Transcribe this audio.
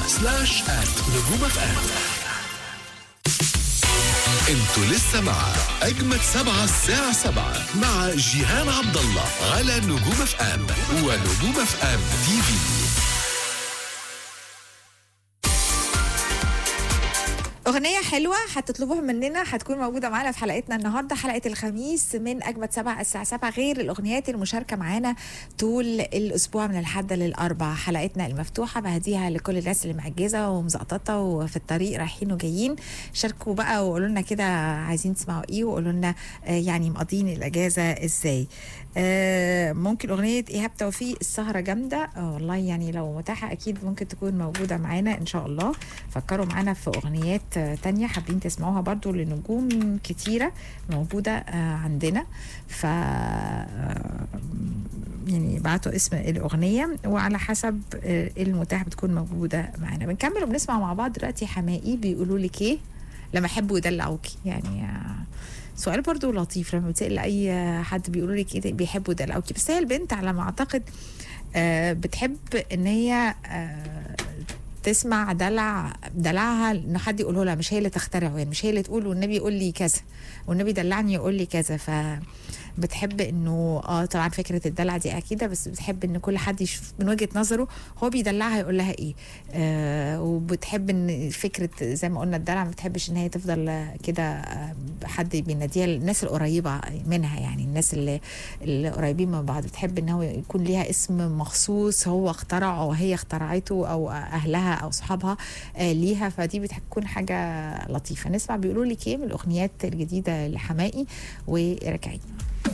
سلاش آت نجوم اف ام انتوا لسه مع اجمد سبعة الساعة سبعة مع جيهان عبد الله على نجوم اف ام ونجوم اف ام تي في أغنية حلوة هتطلبوها مننا هتكون موجودة معانا في حلقتنا النهاردة حلقة الخميس من أجمد سبعة الساعة سبعة غير الأغنيات المشاركة معانا طول الأسبوع من الحد للأربع حلقتنا المفتوحة بهديها لكل الناس اللي معجزة ومزقططة وفي الطريق رايحين وجايين شاركوا بقى وقولوا لنا كده عايزين تسمعوا إيه وقولوا لنا آه، يعني مقضين الأجازة إزاي آه، ممكن أغنية إيهاب توفيق السهرة جامدة آه، والله يعني لو متاحة أكيد ممكن تكون موجودة معانا إن شاء الله فكروا معانا في أغنيات آه، تانية حابين تسمعوها برضو لنجوم كتيرة موجودة آه، عندنا ف آه، يعني بعتوا اسم الأغنية وعلى حسب آه، المتاح بتكون موجودة معانا بنكمل وبنسمع مع بعض دلوقتي حمائي بيقولوا لك إيه لما يحبوا يدلعوكي يعني آه، سؤال برضو لطيف لما بتسأل أي حد بيقولوا لك إيه بيحبوا يدلعوكي بس هي البنت على ما أعتقد آه، بتحب إن هي آه، تسمع دلع دلعها ان حد يقوله لها مش هي اللي تخترعه يعني مش هي اللي تقول والنبي يقول لي كذا والنبي دلعني يقول لي كذا ف بتحب انه اه طبعا فكره الدلع دي اكيده بس بتحب ان كل حد يشوف من وجهه نظره هو بيدلعها يقول لها ايه آه وبتحب ان فكره زي ما قلنا الدلع ما بتحبش ان هي تفضل آه، كده آه، حد بيناديها الناس القريبه منها يعني الناس اللي, اللي قريبين من بعض بتحب ان هو يكون ليها اسم مخصوص هو اخترعه او هي اخترعته او اهلها او صحابها آه ليها فدي بتكون حاجه لطيفه نسمع بيقولوا لك ايه من الاغنيات الجديده لحمائي وراجعين